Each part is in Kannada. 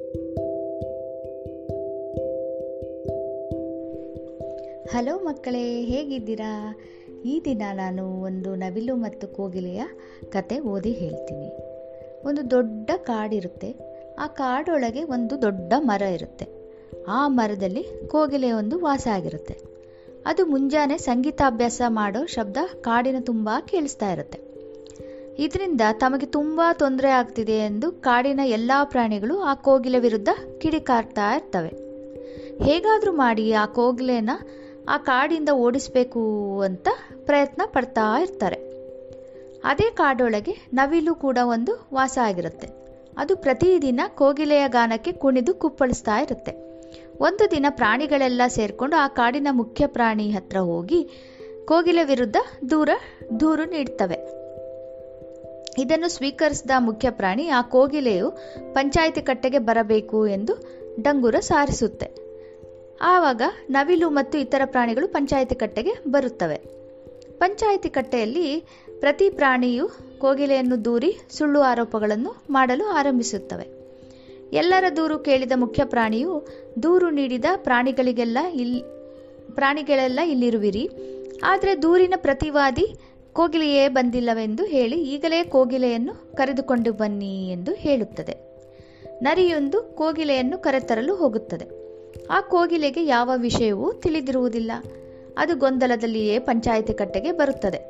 ಹಲೋ ಮಕ್ಕಳೇ ಹೇಗಿದ್ದೀರಾ ಈ ದಿನ ನಾನು ಒಂದು ನವಿಲು ಮತ್ತು ಕೋಗಿಲೆಯ ಕತೆ ಓದಿ ಹೇಳ್ತೀನಿ ಒಂದು ದೊಡ್ಡ ಕಾಡಿರುತ್ತೆ ಆ ಕಾಡೊಳಗೆ ಒಂದು ದೊಡ್ಡ ಮರ ಇರುತ್ತೆ ಆ ಮರದಲ್ಲಿ ಕೋಗಿಲೆ ಒಂದು ವಾಸ ಆಗಿರುತ್ತೆ ಅದು ಮುಂಜಾನೆ ಸಂಗೀತಾಭ್ಯಾಸ ಮಾಡೋ ಶಬ್ದ ಕಾಡಿನ ತುಂಬ ಕೇಳಿಸ್ತಾ ಇರುತ್ತೆ ಇದರಿಂದ ತಮಗೆ ತುಂಬ ತೊಂದರೆ ಆಗ್ತಿದೆ ಎಂದು ಕಾಡಿನ ಎಲ್ಲ ಪ್ರಾಣಿಗಳು ಆ ಕೋಗಿಲೆ ವಿರುದ್ಧ ಕಿಡಿಕಾರ್ತಾ ಇರ್ತವೆ ಹೇಗಾದರೂ ಮಾಡಿ ಆ ಕೋಗಿಲೆನ ಆ ಕಾಡಿಂದ ಓಡಿಸಬೇಕು ಅಂತ ಪ್ರಯತ್ನ ಪಡ್ತಾ ಇರ್ತಾರೆ ಅದೇ ಕಾಡೊಳಗೆ ನವಿಲು ಕೂಡ ಒಂದು ವಾಸ ಆಗಿರುತ್ತೆ ಅದು ಪ್ರತಿದಿನ ಕೋಗಿಲೆಯ ಗಾನಕ್ಕೆ ಕುಣಿದು ಕುಪ್ಪಳಿಸ್ತಾ ಇರುತ್ತೆ ಒಂದು ದಿನ ಪ್ರಾಣಿಗಳೆಲ್ಲ ಸೇರ್ಕೊಂಡು ಆ ಕಾಡಿನ ಮುಖ್ಯ ಪ್ರಾಣಿ ಹತ್ರ ಹೋಗಿ ಕೋಗಿಲೆ ವಿರುದ್ಧ ದೂರ ದೂರು ನೀಡ್ತವೆ ಇದನ್ನು ಸ್ವೀಕರಿಸಿದ ಮುಖ್ಯ ಪ್ರಾಣಿ ಆ ಕೋಗಿಲೆಯು ಪಂಚಾಯಿತಿ ಕಟ್ಟೆಗೆ ಬರಬೇಕು ಎಂದು ಡಂಗುರ ಸಾರಿಸುತ್ತೆ ಆವಾಗ ನವಿಲು ಮತ್ತು ಇತರ ಪ್ರಾಣಿಗಳು ಪಂಚಾಯಿತಿ ಕಟ್ಟೆಗೆ ಬರುತ್ತವೆ ಪಂಚಾಯಿತಿ ಕಟ್ಟೆಯಲ್ಲಿ ಪ್ರತಿ ಪ್ರಾಣಿಯು ಕೋಗಿಲೆಯನ್ನು ದೂರಿ ಸುಳ್ಳು ಆರೋಪಗಳನ್ನು ಮಾಡಲು ಆರಂಭಿಸುತ್ತವೆ ಎಲ್ಲರ ದೂರು ಕೇಳಿದ ಮುಖ್ಯ ಪ್ರಾಣಿಯು ದೂರು ನೀಡಿದ ಪ್ರಾಣಿಗಳಿಗೆಲ್ಲ ಇಲ್ಲಿ ಪ್ರಾಣಿಗಳೆಲ್ಲ ಇಲ್ಲಿರುವಿರಿ ಆದರೆ ದೂರಿನ ಪ್ರತಿವಾದಿ ಕೋಗಿಲೆಯೇ ಬಂದಿಲ್ಲವೆಂದು ಹೇಳಿ ಈಗಲೇ ಕೋಗಿಲೆಯನ್ನು ಕರೆದುಕೊಂಡು ಬನ್ನಿ ಎಂದು ಹೇಳುತ್ತದೆ ನರಿಯೊಂದು ಕೋಗಿಲೆಯನ್ನು ಕರೆತರಲು ಹೋಗುತ್ತದೆ ಆ ಕೋಗಿಲೆಗೆ ಯಾವ ವಿಷಯವೂ ತಿಳಿದಿರುವುದಿಲ್ಲ ಅದು ಗೊಂದಲದಲ್ಲಿಯೇ ಪಂಚಾಯಿತಿ ಕಟ್ಟೆಗೆ ಬರುತ್ತದೆ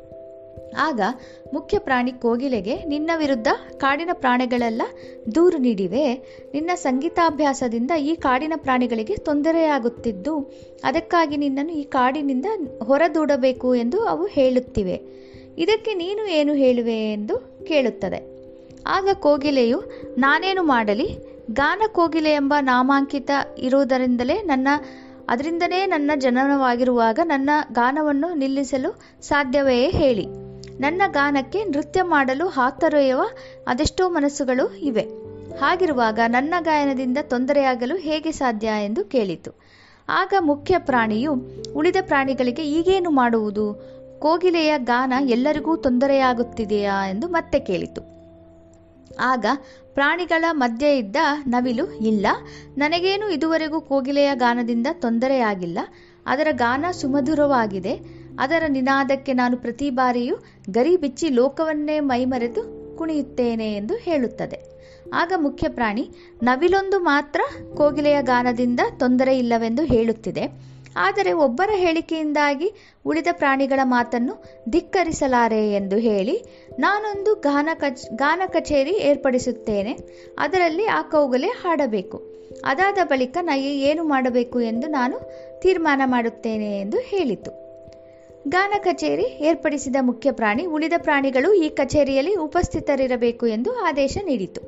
ಆಗ ಮುಖ್ಯ ಪ್ರಾಣಿ ಕೋಗಿಲೆಗೆ ನಿನ್ನ ವಿರುದ್ಧ ಕಾಡಿನ ಪ್ರಾಣಿಗಳೆಲ್ಲ ದೂರು ನೀಡಿವೆ ನಿನ್ನ ಸಂಗೀತಾಭ್ಯಾಸದಿಂದ ಈ ಕಾಡಿನ ಪ್ರಾಣಿಗಳಿಗೆ ತೊಂದರೆಯಾಗುತ್ತಿದ್ದು ಅದಕ್ಕಾಗಿ ನಿನ್ನನ್ನು ಈ ಕಾಡಿನಿಂದ ಹೊರದೂಡಬೇಕು ಎಂದು ಅವು ಹೇಳುತ್ತಿವೆ ಇದಕ್ಕೆ ನೀನು ಏನು ಹೇಳುವೆ ಎಂದು ಕೇಳುತ್ತದೆ ಆಗ ಕೋಗಿಲೆಯು ನಾನೇನು ಮಾಡಲಿ ಗಾನ ಕೋಗಿಲೆ ಎಂಬ ನಾಮಾಂಕಿತ ಇರುವುದರಿಂದಲೇ ನನ್ನ ಅದರಿಂದಲೇ ನನ್ನ ಜನನವಾಗಿರುವಾಗ ನನ್ನ ಗಾನವನ್ನು ನಿಲ್ಲಿಸಲು ಸಾಧ್ಯವೇ ಹೇಳಿ ನನ್ನ ಗಾನಕ್ಕೆ ನೃತ್ಯ ಮಾಡಲು ಹಾತೊರೆಯುವ ಅದೆಷ್ಟೋ ಮನಸ್ಸುಗಳು ಇವೆ ಹಾಗಿರುವಾಗ ನನ್ನ ಗಾಯನದಿಂದ ತೊಂದರೆಯಾಗಲು ಹೇಗೆ ಸಾಧ್ಯ ಎಂದು ಕೇಳಿತು ಆಗ ಮುಖ್ಯ ಪ್ರಾಣಿಯು ಉಳಿದ ಪ್ರಾಣಿಗಳಿಗೆ ಈಗೇನು ಮಾಡುವುದು ಕೋಗಿಲೆಯ ಗಾನ ಎಲ್ಲರಿಗೂ ತೊಂದರೆಯಾಗುತ್ತಿದೆಯಾ ಎಂದು ಮತ್ತೆ ಕೇಳಿತು ಆಗ ಪ್ರಾಣಿಗಳ ಮಧ್ಯೆ ಇದ್ದ ನವಿಲು ಇಲ್ಲ ನನಗೇನು ಇದುವರೆಗೂ ಕೋಗಿಲೆಯ ಗಾನದಿಂದ ತೊಂದರೆಯಾಗಿಲ್ಲ ಅದರ ಗಾನ ಸುಮಧುರವಾಗಿದೆ ಅದರ ನಿನಾದಕ್ಕೆ ನಾನು ಪ್ರತಿ ಬಾರಿಯೂ ಗರಿ ಬಿಚ್ಚಿ ಲೋಕವನ್ನೇ ಮೈಮರೆತು ಕುಣಿಯುತ್ತೇನೆ ಎಂದು ಹೇಳುತ್ತದೆ ಆಗ ಮುಖ್ಯ ಪ್ರಾಣಿ ನವಿಲೊಂದು ಮಾತ್ರ ಕೋಗಿಲೆಯ ಗಾನದಿಂದ ತೊಂದರೆ ಇಲ್ಲವೆಂದು ಹೇಳುತ್ತಿದೆ ಆದರೆ ಒಬ್ಬರ ಹೇಳಿಕೆಯಿಂದಾಗಿ ಉಳಿದ ಪ್ರಾಣಿಗಳ ಮಾತನ್ನು ಧಿಕ್ಕರಿಸಲಾರೆ ಎಂದು ಹೇಳಿ ನಾನೊಂದು ಗಾನ ಕಚ್ ಗಾನ ಕಚೇರಿ ಏರ್ಪಡಿಸುತ್ತೇನೆ ಅದರಲ್ಲಿ ಆ ಕೌಗಲೆ ಹಾಡಬೇಕು ಅದಾದ ಬಳಿಕ ನಾ ಏನು ಮಾಡಬೇಕು ಎಂದು ನಾನು ತೀರ್ಮಾನ ಮಾಡುತ್ತೇನೆ ಎಂದು ಹೇಳಿತು ಗಾನ ಕಚೇರಿ ಏರ್ಪಡಿಸಿದ ಮುಖ್ಯ ಪ್ರಾಣಿ ಉಳಿದ ಪ್ರಾಣಿಗಳು ಈ ಕಚೇರಿಯಲ್ಲಿ ಉಪಸ್ಥಿತರಿರಬೇಕು ಎಂದು ಆದೇಶ ನೀಡಿತು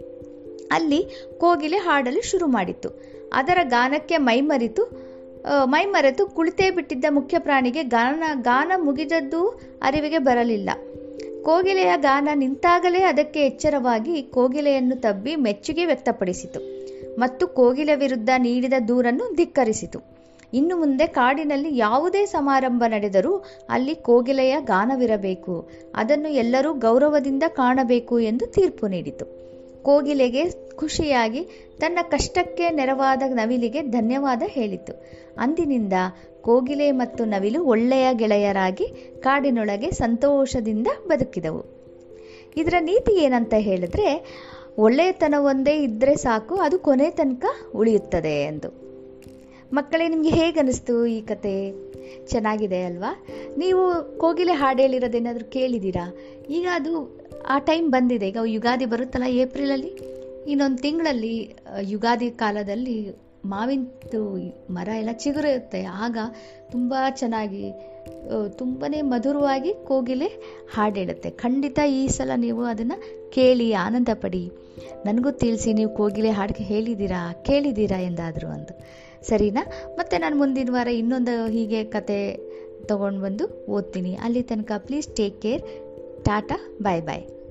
ಅಲ್ಲಿ ಕೋಗಿಲೆ ಹಾಡಲು ಶುರು ಮಾಡಿತು ಅದರ ಗಾನಕ್ಕೆ ಮೈಮರಿತು ಮೈಮರೆತು ಕುಳಿತೇ ಬಿಟ್ಟಿದ್ದ ಮುಖ್ಯ ಪ್ರಾಣಿಗೆ ಗಾನ ಗಾನ ಮುಗಿದದ್ದು ಅರಿವಿಗೆ ಬರಲಿಲ್ಲ ಕೋಗಿಲೆಯ ಗಾನ ನಿಂತಾಗಲೇ ಅದಕ್ಕೆ ಎಚ್ಚರವಾಗಿ ಕೋಗಿಲೆಯನ್ನು ತಬ್ಬಿ ಮೆಚ್ಚುಗೆ ವ್ಯಕ್ತಪಡಿಸಿತು ಮತ್ತು ಕೋಗಿಲೆ ವಿರುದ್ಧ ನೀಡಿದ ದೂರನ್ನು ಧಿಕ್ಕರಿಸಿತು ಇನ್ನು ಮುಂದೆ ಕಾಡಿನಲ್ಲಿ ಯಾವುದೇ ಸಮಾರಂಭ ನಡೆದರೂ ಅಲ್ಲಿ ಕೋಗಿಲೆಯ ಗಾನವಿರಬೇಕು ಅದನ್ನು ಎಲ್ಲರೂ ಗೌರವದಿಂದ ಕಾಣಬೇಕು ಎಂದು ತೀರ್ಪು ನೀಡಿತು ಕೋಗಿಲೆಗೆ ಖುಷಿಯಾಗಿ ತನ್ನ ಕಷ್ಟಕ್ಕೆ ನೆರವಾದ ನವಿಲಿಗೆ ಧನ್ಯವಾದ ಹೇಳಿತು ಅಂದಿನಿಂದ ಕೋಗಿಲೆ ಮತ್ತು ನವಿಲು ಒಳ್ಳೆಯ ಗೆಳೆಯರಾಗಿ ಕಾಡಿನೊಳಗೆ ಸಂತೋಷದಿಂದ ಬದುಕಿದವು ಇದರ ನೀತಿ ಏನಂತ ಹೇಳಿದ್ರೆ ಒಳ್ಳೆಯತನ ಒಂದೇ ಇದ್ದರೆ ಸಾಕು ಅದು ಕೊನೆ ತನಕ ಉಳಿಯುತ್ತದೆ ಎಂದು ಮಕ್ಕಳೇ ನಿಮಗೆ ಹೇಗನ್ನಿಸ್ತು ಈ ಕತೆ ಚೆನ್ನಾಗಿದೆ ಅಲ್ವಾ ನೀವು ಕೋಗಿಲೆ ಹಾಡು ಹೇಳಿರೋದೇನಾದರೂ ಕೇಳಿದ್ದೀರಾ ಈಗ ಅದು ಆ ಟೈಮ್ ಬಂದಿದೆ ಈಗ ಯುಗಾದಿ ಬರುತ್ತಲ್ಲ ಏಪ್ರಿಲಲ್ಲಿ ಇನ್ನೊಂದು ತಿಂಗಳಲ್ಲಿ ಯುಗಾದಿ ಕಾಲದಲ್ಲಿ ಮಾವಿನದು ಮರ ಎಲ್ಲ ಚಿಗುರುತ್ತೆ ಆಗ ತುಂಬ ಚೆನ್ನಾಗಿ ತುಂಬಾ ಮಧುರವಾಗಿ ಕೋಗಿಲೆ ಹಾಡು ಹೇಳುತ್ತೆ ಖಂಡಿತ ಈ ಸಲ ನೀವು ಅದನ್ನು ಕೇಳಿ ಆನಂದ ಪಡಿ ನನಗೂ ತಿಳಿಸಿ ನೀವು ಕೋಗಿಲೆ ಹಾಡಿಗೆ ಹೇಳಿದ್ದೀರಾ ಕೇಳಿದ್ದೀರಾ ಎಂದಾದರೂ ಒಂದು ಸರಿನಾ ಮತ್ತು ನಾನು ಮುಂದಿನ ವಾರ ಇನ್ನೊಂದು ಹೀಗೆ ಕತೆ ತೊಗೊಂಡು ಬಂದು ಓದ್ತೀನಿ ಅಲ್ಲಿ ತನಕ please take care tata bye bye